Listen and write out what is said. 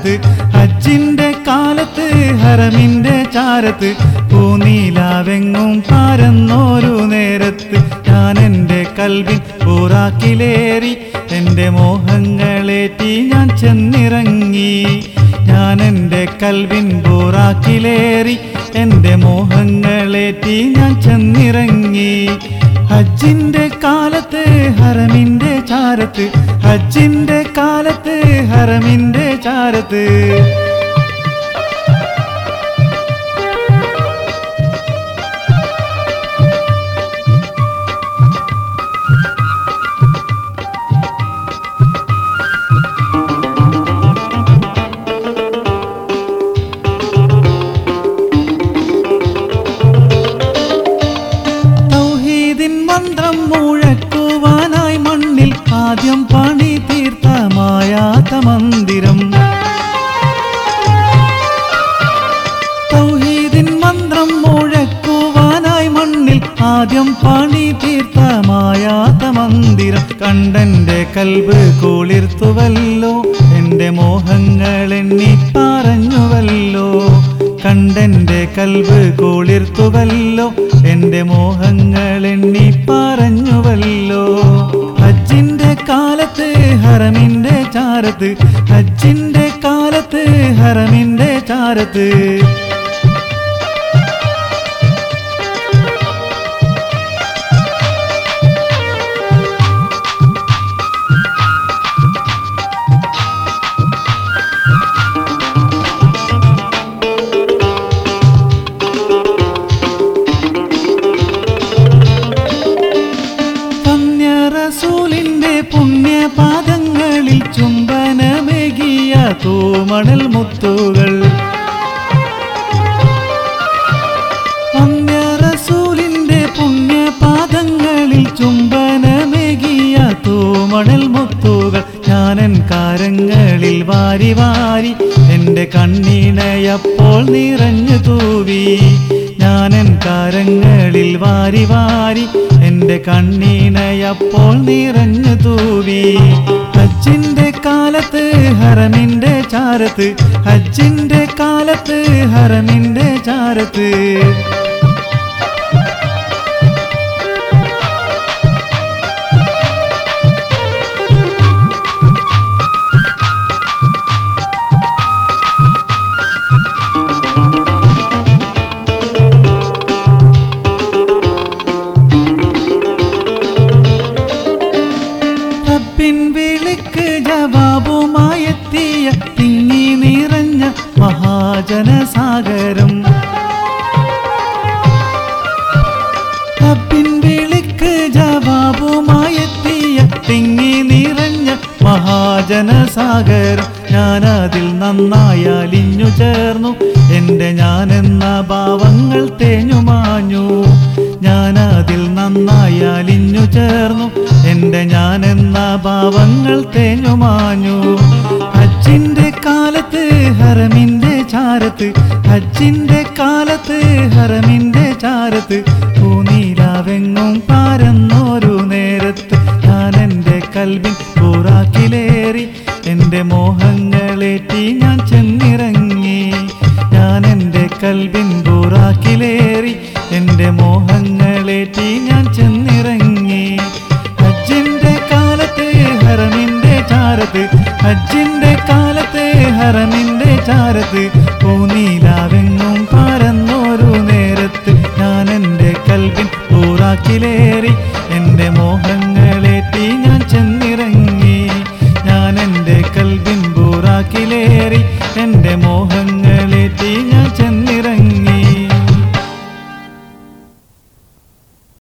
ചാരത്ത് ഹജ്ജിന്റെ കാലത്ത് ഹറമിന്റെ ചാരത്ത് പൂനീലാവെങ്ങും പാരന്നോരു നേരത്ത് ഞാൻ എൻ്റെ കൽവിൻ പൂറാക്കിലേറി എൻ്റെ മോഹങ്ങളേറ്റി ഞാൻ ചെന്നിറങ്ങി ഞാൻ എൻ്റെ കൽവിൻ പൂറാക്കിലേറി എൻ്റെ മോഹങ്ങളേറ്റി ഞാൻ ചെന്നിറങ്ങി ഹജ്ജിന്റെ കാലത്ത് ഹറമിന്റെ ചാരത്ത് ഹജ്ജിന്റെ കാലത്ത് ഹറമിന്റെ ചാരത്ത് തൗഹീദിൻ മന്ത്രം മുഴക്കുവാനായി മണ്ണിൽ ആദ്യം പണി തീർത്ത മായാത്ത മന്ദിരം തൗഹീദിൻ മന്ത്രം മുഴക്കുവാനായി മണ്ണിൽ ആദ്യം പണി തീർത്ത മായാത്ത മന്ദിരം കണ്ടെന്റെ കൽബ് കുളിർത്തുവല്ലോ എൻ്റെ മോഹങ്ങൾ എണ്ണി പറഞ്ഞുവല്ലോ കണ്ടെന്റെ കൽബ് കുളിർത്തുവല്ലോ എൻ്റെ മോഹങ്ങൾ എണ്ണി പറഞ്ഞുവല്ലോ ഹജ്ജിന്റെ കാലത്ത് ഹറമിന്റെ ചാരത്ത് ഹജ്ജിന്റെ കാലത്ത് ഹറമിന്റെ ചാരത്ത് റസൂലിന്റെ പുണ്യപാദങ്ങളിൽ ചുംബനമേകിയ തൂമണൽ മുത്തുകൾ റസൂലിന്റെ പുണ്യപാദങ്ങളിൽ ചുംബനമേകിയ തൂമണൽ മുത്തുകൾ ഞാനൻ കാരങ്ങളിൽ വാരി വാരി എൻ്റെ കണ്ണീണയപ്പോൾ നിറഞ്ഞു തൂവി ഞാനൻ കാരങ്ങളിൽ വാരി വാരി എൻ്റെ കണ്ണീണയപ്പോൾ നിറഞ്ഞു തൂവി ഹജ്ജിന്റെ കാലത്ത് ഹറമിന്റെ ചാരത്ത് ഹജ്ജിന്റെ കാലത്ത് ഹറമിന്റെ ചാരത്ത് റബ്ബിൻ വിളിക്ക് ജവാബുമായെത്തിയ തിങ്ങി നിറഞ്ഞ മഹാജനസാഗരം റബ്ബിൻ വിളിക്ക് ജവാബുമായെത്തിയ തിങ്ങി നിറഞ്ഞ മഹാജനസാഗരം ഞാനതിൽ നന്നായി അലിഞ്ഞു ചേർന്നു എൻ്റെ ഞാനെന്ന ഭാവങ്ങൾ തേഞ്ഞുമാഞ്ഞു ഞാനതിൽ നന്നായി അലിഞ്ഞു ചേർന്നു എൻ്റെ ഞാനെന്ന ഭാവങ്ങൾ തേഞ്ഞുമാഞ്ഞു ഹജ്ജിന്റെ കാലത്ത് ഹറമിന്റെ ചാരത്ത് ഹജ്ജിന്റെ കാലത്ത് ഹറമിന്റെ ചാരത്ത് പൂനീലാവെങ്ങും പാരന്നോരു നേരത്ത് ഞാൻ എൻ്റെ കൽവിൻ പൂറാക്കിലേറി എൻ്റെ മോഹങ്ങളേറ്റി ഞാൻ ചെന്നിറങ്ങി ഞാൻ എൻ്റെ കൽവിൻ പൂറാക്കിലേറി എൻ്റെ മോഹങ്ങളേറ്റി ഞാൻ ചെന്നിറങ്ങി ഹജ്ജിന്റെ കാലത്ത് ഹറമിന്റെ ചാരത്ത് ഹജ്ജിന്റെ കാലത്ത് ഹറമിന്റെ ചാരത്ത് പൂനീലാവെങ്ങും പരന്നോരു നേരത്ത് ഞാൻ എൻ്റെ കൽവിൻ പൂറാക്കിലേറി എൻ്റെ മോഹങ്ങൾ